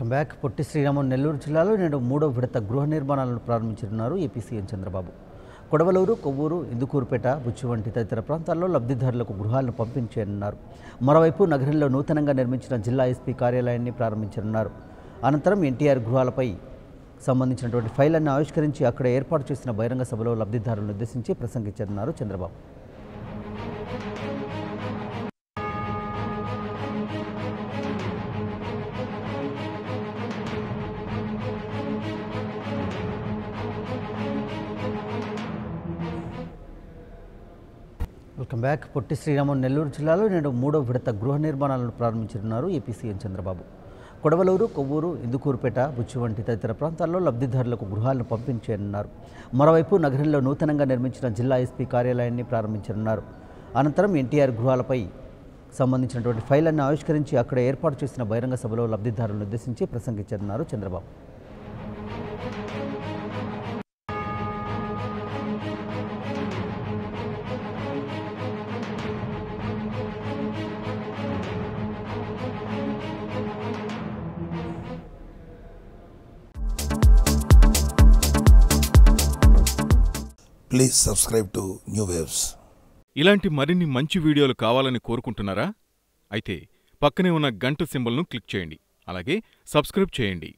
Welcome back Potti Sriramulu Nellore జిల్లాలో నేడు మూడో విడత గృహ నిర్మాణాలను ప్రారంభించనున్నారు ఏపీ సీఎం చంద్రబాబు కొడవలూరు కొవ్వూరు ఇందుకూరుపేట బుచ్చి వంటి తదితర ప్రాంతాల్లో లబ్ధిదారులకు గృహాలను పంపించనున్నారు మరోవైపు నగరంలో నూతనంగా నిర్మించిన జిల్లా ఎస్పీ కార్యాలయాన్ని ప్రారంభించనున్నారు అనంతరం ఎన్టీఆర్ గృహాలపై సంబంధించినటువంటి ఫైళ్లను ఆవిష్కరించి అక్కడ ఏర్పాటు చేసిన బహిరంగ సభలో లబ్ధిదారులను ఉద్దేశించి ప్రసంగించనున్నారు చంద్రబాబు వెల్కమ్ బ్యాక్ పొట్టి శ్రీరాములు నెల్లూరు జిల్లాలో నేడు మూడో విడత గృహ నిర్మాణాలను ప్రారంభించనున్నారు ఏపీ సీఎం చంద్రబాబు కొడవలూరు కొవ్వూరు ఇందుకూరుపేట బుచ్చి వంటి తదితర ప్రాంతాల్లో లబ్ధిదారులకు గృహాలను పంపించనున్నారు మరోవైపు నగరంలో నూతనంగా నిర్మించిన జిల్లా ఎస్పీ కార్యాలయాన్ని ప్రారంభించనున్నారు అనంతరం ఎన్టీఆర్ గృహాలపై సంబంధించినటువంటి ఫైళ్లను ఆవిష్కరించి అక్కడ ఏర్పాటు చేసిన బహిరంగ సభలో లబ్ధిదారులను ఉద్దేశించి ప్రసంగించనున్నారు Chandrababu Please subscribe to New Waves. ఇలాంటి మరిన్ని మంచి వీడియోలు కావాలని కోరుకుంటున్నారా అయితే పక్కనే ఉన్న గంట సింబల్ను క్లిక్ చేయండి అలాగే సబ్స్క్రైబ్ చేయండి